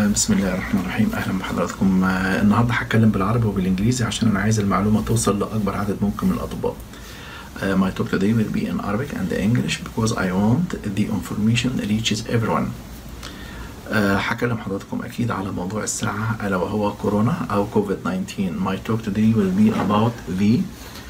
بسم الله الرحمن الرحيم اهلا بحضراتكم آه، النهارده هتكلم بالعربي وبالانجليزي عشان انا عايز المعلومه توصل لاكبر عدد ممكن من الاطباء Uh, my talk today will be in Arabic and English because I want the information reaches everyone. Uh, هكلم حضراتكم أكيد على موضوع الساعة ألا وهو كورونا أو COVID-19. My talk today will be about the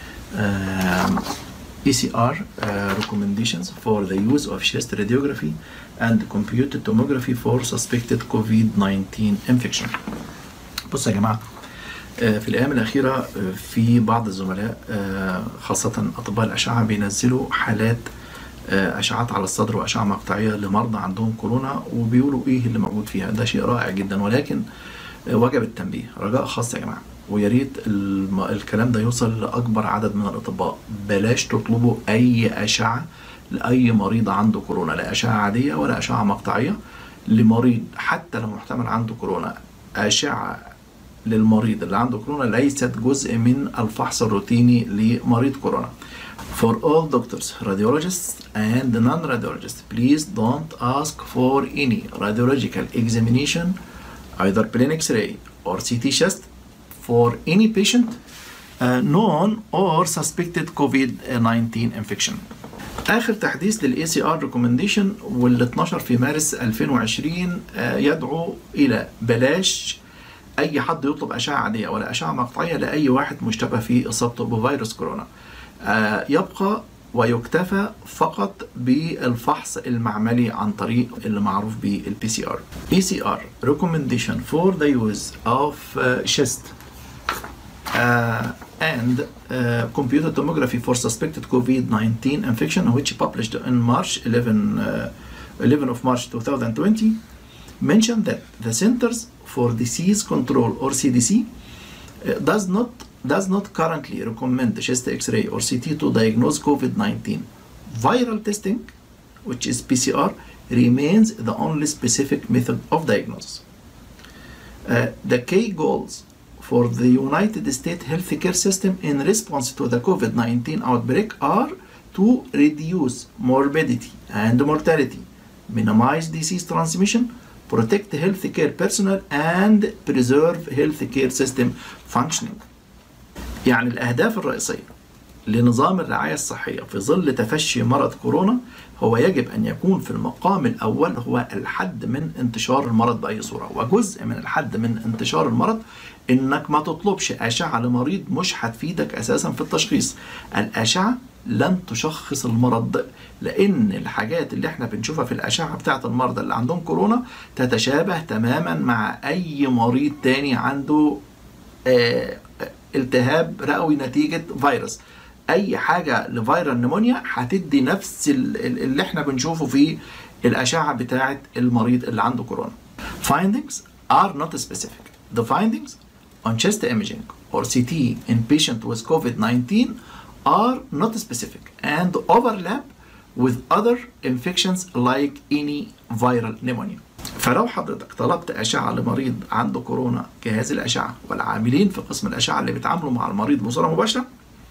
um, ECR uh, recommendations for the use of chest radiography and computed tomography for suspected COVID-19 infection. بصوا يا جماعة آه، في الأيام الأخيرة آه، في بعض الزملاء آه، خاصة أطباء الأشعة بينزلوا حالات آه، أشعات على الصدر وأشعة مقطعية لمرضى عندهم كورونا وبيقولوا إيه اللي موجود فيها ده شيء رائع جدا ولكن آه، وجب التنبيه رجاء خاص يا جماعة ويا ريت الم- الكلام ده يوصل لأكبر عدد من الأطباء بلاش تطلبوا أي أشعة لأي مريض عنده كورونا لا أشعة عادية ولا أشعة مقطعية لمريض حتى لو محتمل عنده كورونا أشعة للمريض اللي عنده كورونا ليست جزء من الفحص الروتيني لمريض كورونا. For all doctors, radiologists and non-radiologists, please don't ask for any radiological examination, either plain X-ray or CT chest, for any patient uh, known or suspected COVID-19 infection. اخر تحديث للاي سي ار ريكومنديشن وال 12 في مارس 2020 آه، يدعو الى بلاش اي حد يطلب اشعه عاديه ولا اشعه مقطعيه لاي واحد مشتبه في اصابته بفيروس كورونا آه، يبقى ويكتفى فقط بالفحص المعملي عن طريق اللي معروف بالبي سي ار اي سي ار recommendation for the use of uh, chest uh, and uh, computer tomography for suspected COVID-19 infection, which published in March 11, uh, 11 of March 2020, mentioned that the Centers for Disease Control or CDC uh, does not does not currently recommend chest X-ray or CT to diagnose COVID-19. Viral testing, which is PCR, remains the only specific method of diagnosis. Uh, the key goals for the United States healthcare system in response to the COVID 19 outbreak are to reduce morbidity and mortality, minimize disease transmission, protect healthcare personnel, and preserve healthcare system functioning. يعني الأهداف الرئيسية لنظام الرعاية الصحية في ظل تفشي مرض كورونا هو يجب أن يكون في المقام الأول هو الحد من انتشار المرض بأي صورة وجزء من الحد من انتشار المرض إنك ما تطلبش أشعة لمريض مش هتفيدك أساسا في التشخيص الأشعة لن تشخص المرض لأن الحاجات اللي احنا بنشوفها في الأشعة بتاعت المرضى اللي عندهم كورونا تتشابه تماما مع أي مريض تاني عنده آه، التهاب رئوي نتيجة فيروس اي حاجه لفيرال نمونيا هتدي نفس ال- ال- اللي احنا بنشوفه في الاشعه بتاعه المريض اللي عنده كورونا findings are not specific the findings on chest imaging or CT in patient with COVID-19 are not specific and overlap with other infections like any viral pneumonia فلو حضرتك طلبت أشعة لمريض عنده كورونا جهاز الأشعة والعاملين في قسم الأشعة اللي بيتعاملوا مع المريض بصورة مباشرة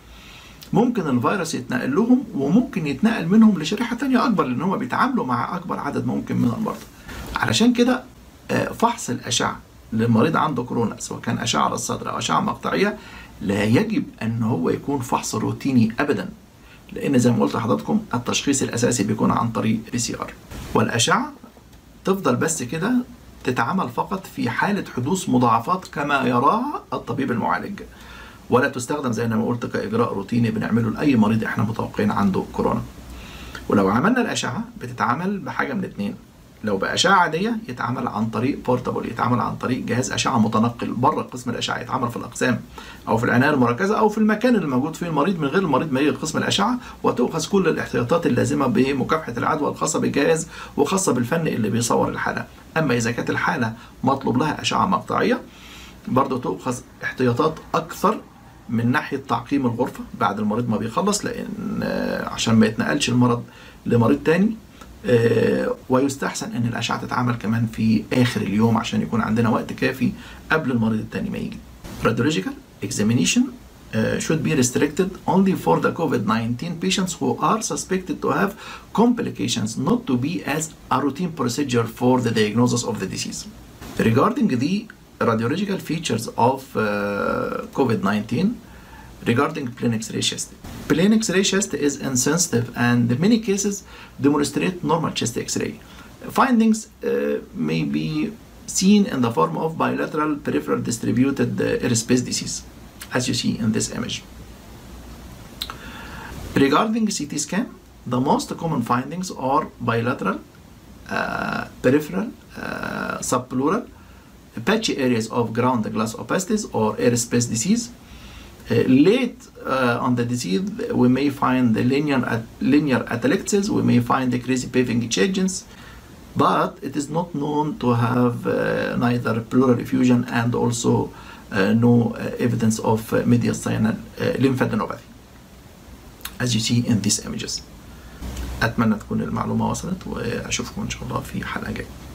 ممكن الفيروس يتنقل لهم وممكن يتنقل منهم لشريحة تانية أكبر لأن هم بيتعاملوا مع أكبر عدد ممكن من المرضى علشان كده آه، فحص الأشعة للمريض عنده كورونا سواء كان أشعة على الصدر أو أشعة مقطعية لا يجب أن هو يكون فحص روتيني أبدا لأن زي ما قلت لحضراتكم التشخيص الأساسي بيكون عن طريق بي سي آر والأشعة تفضل بس كده تتعمل فقط في حالة حدوث مضاعفات كما يراها الطبيب المعالج ولا تستخدم زي ما قلت كإجراء روتيني بنعمله لأي مريض احنا متوقعين عنده كورونا ولو عملنا الأشعة بتتعمل بحاجة من اتنين لو بأشعة عادية يتعمل عن طريق بورتابل يتعمل عن طريق جهاز أشعة متنقل بره قسم الأشعة يتعمل في الأقسام أو في العناية المركزة أو في المكان اللي موجود فيه المريض من غير المريض ما يجي قسم الأشعة وتؤخذ كل الاحتياطات اللازمة بمكافحة العدوى الخاصة بالجهاز وخاصة بالفن اللي بيصور الحالة أما إذا كانت الحالة مطلوب لها أشعة مقطعية برضه تؤخذ احتياطات أكثر من ناحية تعقيم الغرفة بعد المريض ما بيخلص لأن آه، عشان ما يتنقلش المرض لمريض تاني آه، ويستحسن ان الاشعه تتعمل كمان في اخر اليوم عشان يكون عندنا وقت كافي قبل المريض التاني ما يجي. Radiological examination uh, should be restricted only for the COVID-19 patients who are suspected to have complications, not to be as a routine procedure for the diagnosis of the disease. regarding the radiological features of uh, COVID-19 regarding plain X-ray chest. Plain X-ray chest is insensitive and in many cases demonstrate normal chest X-ray. Findings uh, may be seen in the form of bilateral peripheral distributed uh, airspace disease as you see in this image. Regarding CT scan, the most common findings are bilateral, uh, peripheral, uh, subpleural, patchy areas of ground glass opacities or airspace disease. Uh, late uh, on the disease, we may find the linear at, linear atelectasis, we may find the crazy paving changes, but it is not known to have uh, neither pleural effusion and also uh, no uh, evidence of uh, mediastinal uh, lymphadenopathy as you see in these images أتمنى تكون المعلومة وصلت وأشوفكم إن شاء الله في حلقة جاية